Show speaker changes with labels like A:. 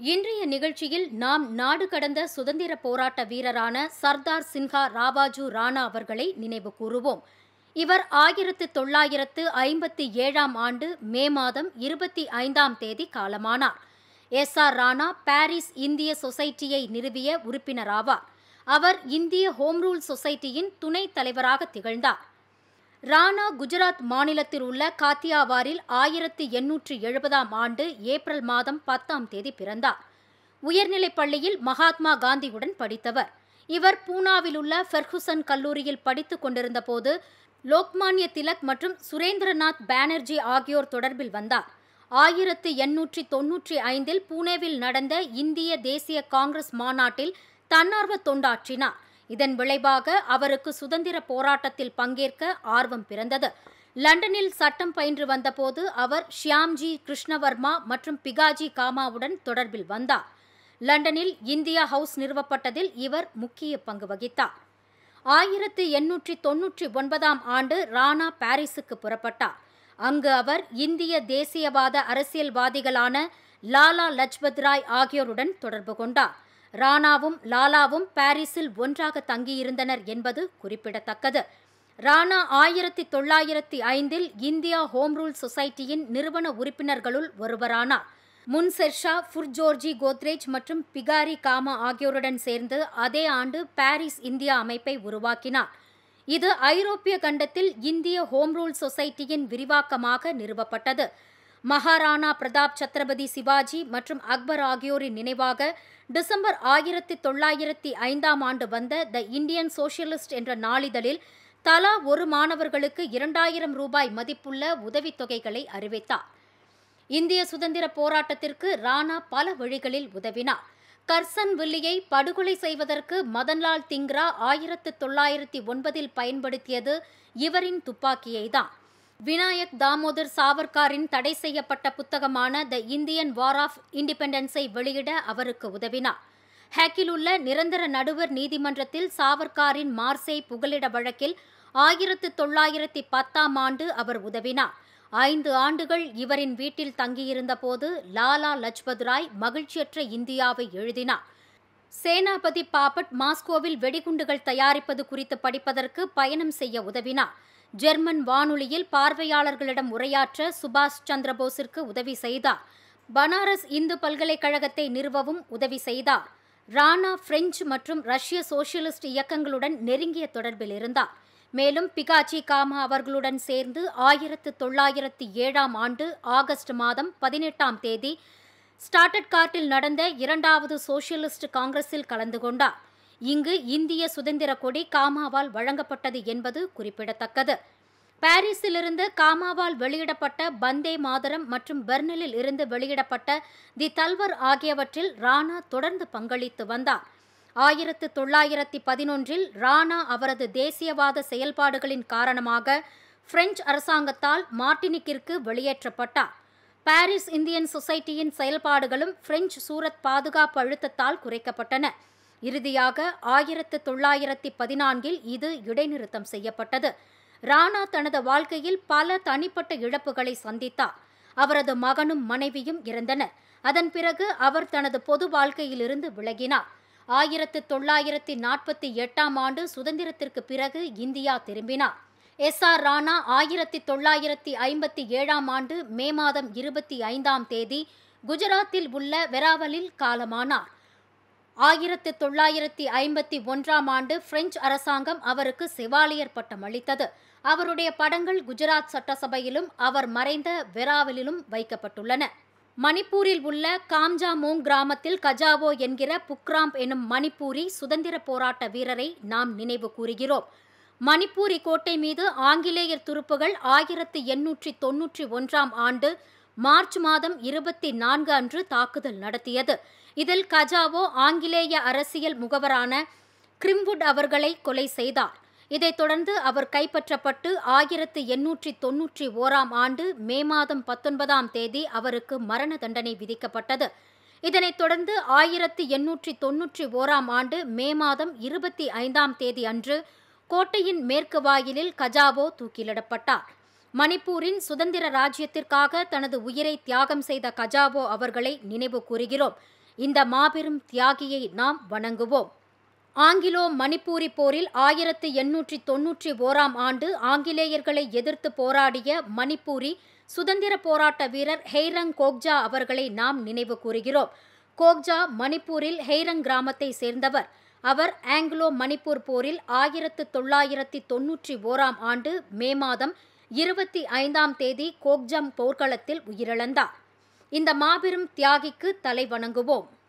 A: இன்றைய நிகழ்ச்சியில் நாம் நாடு கடந்த சுதந்திர போராட்ட வீரரான சர்தார் சின்ஹா ராபாஜு ராணா அவர்களை நினைவு கூறுவோம் இவர் ஆயிரத்து தொள்ளாயிரத்து ஐம்பத்தி ஏழாம் ஆண்டு மே மாதம் இருபத்தி ஐந்தாம் தேதி காலமானார் எஸ் ஆர் ராணா பாரிஸ் இந்திய சொசைட்டியை நிறுவிய உறுப்பினராவார் அவர் இந்திய ஹோம் ரூல் சொசைட்டியின் துணைத் தலைவராக திகழ்ந்தார் ராணா குஜராத் மாநிலத்தில் உள்ள காத்தியாவாரில் ஆயிரத்து எண்ணூற்று எழுபதாம் ஆண்டு ஏப்ரல் மாதம் பத்தாம் தேதி பிறந்தார் உயர்நிலைப் பள்ளியில் மகாத்மா காந்தியுடன் படித்தவர் இவர் பூனாவில் உள்ள ஃபெர்குசன் கல்லூரியில் படித்துக் கொண்டிருந்தபோது லோக்மான்ய திலக் மற்றும் சுரேந்திரநாத் பானர்ஜி ஆகியோர் தொடர்பில் வந்தார் ஆயிரத்து எண்ணூற்றி தொன்னூற்றி ஐந்தில் பூனேவில் நடந்த இந்திய தேசிய காங்கிரஸ் மாநாட்டில் தன்னார்வ தொண்டாற்றினார் இதன் விளைவாக அவருக்கு சுதந்திர போராட்டத்தில் பங்கேற்க ஆர்வம் பிறந்தது லண்டனில் சட்டம் பயின்று வந்தபோது அவர் ஷியாம்ஜி கிருஷ்ணவர்மா மற்றும் பிகாஜி காமாவுடன் தொடர்பில் வந்தார் லண்டனில் இந்தியா ஹவுஸ் நிறுவப்பட்டதில் இவர் முக்கிய பங்கு வகித்தார் ஆயிரத்து எண்ணூற்றி தொன்னூற்றி ஒன்பதாம் ஆண்டு ராணா பாரிஸுக்கு புறப்பட்டார் அங்கு அவர் இந்திய தேசியவாத அரசியல்வாதிகளான லாலா லஜ்பத் ராய் ஆகியோருடன் தொடர்பு கொண்டார் ராணாவும் லாலாவும் பாரிஸில் ஒன்றாக தங்கியிருந்தனர் என்பது குறிப்பிடத்தக்கது ராணா ஆயிரத்தி தொள்ளாயிரத்தி ஐந்தில் இந்தியா ஹோம் ரூல் சொசைட்டியின் நிறுவன உறுப்பினர்களுள் ஒருவரானார் முன்செர்ஷா ஃபுர்ஜோர்ஜி கோத்ரேஜ் மற்றும் பிகாரி காமா ஆகியோருடன் சேர்ந்து அதே ஆண்டு பாரிஸ் இந்தியா அமைப்பை உருவாக்கினார் இது ஐரோப்பிய கண்டத்தில் இந்திய ஹோம் ரூல் சொசைட்டியின் விரிவாக்கமாக நிறுவப்பட்டது மகாராணா பிரதாப் சத்ரபதி சிவாஜி மற்றும் அக்பர் ஆகியோரின் நினைவாக டிசம்பர் ஆயிரத்தி தொள்ளாயிரத்தி ஐந்தாம் ஆண்டு வந்த த இந்தியன் சோசியலிஸ்ட் என்ற நாளிதழில் தலா ஒரு மாணவர்களுக்கு இரண்டாயிரம் ரூபாய் மதிப்புள்ள உதவித்தொகைகளை அறிவித்தார் இந்திய சுதந்திர போராட்டத்திற்கு ராணா பல வழிகளில் உதவினார் கர்சன் வில்லியை படுகொலை செய்வதற்கு மதன்லால் திங்ரா ஆயிரத்து தொள்ளாயிரத்தி ஒன்பதில் பயன்படுத்தியது இவரின் துப்பாக்கியைதான் வினாயக் தாமோதர் சாவர்காரின் தடை செய்யப்பட்ட புத்தகமான த இந்தியன் வார் ஆஃப் இண்டிபெண்டன்ஸை வெளியிட அவருக்கு உதவினார் ஹேக்கில் உள்ள நிரந்தர நடுவர் நீதிமன்றத்தில் சாவர்காரின் மார்சே புகலிட வழக்கில் ஆயிரத்து தொள்ளாயிரத்தி பத்தாம் ஆண்டு அவர் உதவினார் ஐந்து ஆண்டுகள் இவரின் வீட்டில் தங்கியிருந்தபோது லாலா லஜ்பத் ராய் மகிழ்ச்சியற்ற இந்தியாவை எழுதினார் சேனாபதி பாபட் மாஸ்கோவில் வெடிகுண்டுகள் தயாரிப்பது குறித்து படிப்பதற்கு பயணம் செய்ய உதவினார் ஜெர்மன் வானொலியில் பார்வையாளர்களிடம் உரையாற்ற சுபாஷ் சந்திரபோஸிற்கு உதவி செய்தார் பனாரஸ் இந்து பல்கலைக்கழகத்தை நிறுவவும் உதவி செய்தார் ராணா பிரெஞ்சு மற்றும் ரஷ்ய சோசியலிஸ்ட் இயக்கங்களுடன் நெருங்கிய தொடர்பில் இருந்தார் மேலும் பிகாச்சி காமா அவர்களுடன் சேர்ந்து ஆயிரத்து தொள்ளாயிரத்தி ஏழாம் ஆண்டு ஆகஸ்ட் மாதம் பதினெட்டாம் தேதி ஸ்டார்டட் நடந்த இரண்டாவது சோசியலிஸ்ட் காங்கிரஸில் கலந்து கொண்டார் இங்கு இந்திய சுதந்திர கொடி காமாவால் வழங்கப்பட்டது என்பது குறிப்பிடத்தக்கது பாரிஸிலிருந்து காமாவால் வெளியிடப்பட்ட பந்தே மாதரம் மற்றும் பெர்னலில் இருந்து வெளியிடப்பட்ட தி தல்வர் ஆகியவற்றில் ராணா தொடர்ந்து பங்களித்து வந்தார் ஆயிரத்து தொள்ளாயிரத்தி பதினொன்றில் ராணா அவரது தேசியவாத செயல்பாடுகளின் காரணமாக பிரெஞ்சு அரசாங்கத்தால் மார்டினிக்கிற்கு வெளியேற்றப்பட்டார் பாரிஸ் இந்தியன் சொசைட்டியின் செயல்பாடுகளும் பிரெஞ்சு சூரத் பாதுகாப்பு அழுத்தத்தால் குறைக்கப்பட்டன இறுதியாக ஆயிரத்து தொள்ளாயிரத்தி பதினான்கில் இது இடைநிறுத்தம் செய்யப்பட்டது ராணா தனது வாழ்க்கையில் பல தனிப்பட்ட இழப்புகளை சந்தித்தார் அவரது மகனும் மனைவியும் இறந்தனர் அதன் பிறகு அவர் தனது பொது வாழ்க்கையிலிருந்து விலகினார் ஆயிரத்து தொள்ளாயிரத்தி நாற்பத்தி எட்டாம் ஆண்டு சுதந்திரத்திற்கு பிறகு இந்தியா திரும்பினார் எஸ் ஆர் ராணா ஆயிரத்தி தொள்ளாயிரத்தி ஐம்பத்தி ஏழாம் ஆண்டு மே மாதம் இருபத்தி ஐந்தாம் தேதி குஜராத்தில் உள்ள வெராவலில் காலமானார் ஆயிரத்து தொள்ளாயிரத்தி ஐம்பத்தி ஒன்றாம் ஆண்டு பிரெஞ்சு அரசாங்கம் அவருக்கு செவாலியர் பட்டம் அளித்தது அவருடைய படங்கள் குஜராத் சட்டசபையிலும் அவர் மறைந்த வெராவலிலும் வைக்கப்பட்டுள்ளன மணிப்பூரில் உள்ள காம்ஜாமோங் கிராமத்தில் கஜாவோ என்கிற புக்ராம்ப் எனும் மணிப்பூரி சுதந்திர போராட்ட வீரரை நாம் நினைவு கூறுகிறோம் மணிப்பூரி கோட்டை மீது ஆங்கிலேயர் துருப்புகள் ஆயிரத்து எண்ணூற்றி தொன்னூற்றி ஒன்றாம் ஆண்டு மார்ச் மாதம் இருபத்தி நான்கு அன்று தாக்குதல் நடத்தியது இதில் கஜாவோ ஆங்கிலேய அரசியல் முகவரான கிரிம்வுட் அவர்களை கொலை செய்தார் இதைத் தொடர்ந்து அவர் கைப்பற்றப்பட்டு ஆயிரத்து எண்ணூற்றி தொன்னூற்றி ஓராம் ஆண்டு மே மாதம் பத்தொன்பதாம் தேதி அவருக்கு மரண தண்டனை விதிக்கப்பட்டது இதனைத் தொடர்ந்து ஆயிரத்து எண்ணூற்றி தொன்னூற்றி ஓராம் ஆண்டு மே மாதம் இருபத்தி ஐந்தாம் தேதி அன்று கோட்டையின் மேற்கு வாயிலில் கஜாவோ தூக்கிலிடப்பட்டார் மணிப்பூரின் சுதந்திர ராஜ்யத்திற்காக தனது உயிரை தியாகம் செய்த கஜாவோ அவர்களை நினைவு கூறுகிறோம் இந்த மாபெரும் தியாகியை நாம் வணங்குவோம் ஆங்கிலோ மணிப்பூரி போரில் ஆயிரத்து எண்ணூற்றி தொன்னூற்றி ஓராம் ஆண்டு ஆங்கிலேயர்களை எதிர்த்து போராடிய மணிப்பூரி சுதந்திர போராட்ட வீரர் ஹெய்ரங் கோக்ஜா அவர்களை நாம் நினைவு கூறுகிறோம் கோக்ஜா மணிப்பூரில் ஹெய்ரங் கிராமத்தை சேர்ந்தவர் அவர் ஆங்கிலோ மணிப்பூர் போரில் ஆயிரத்து தொள்ளாயிரத்தி தொன்னூற்றி ஓராம் ஆண்டு மே மாதம் இருபத்தி ஐந்தாம் தேதி கோக்ஜம் போர்க்களத்தில் உயிரிழந்தார் இந்த மாபெரும் தியாகிக்கு தலை வணங்குவோம்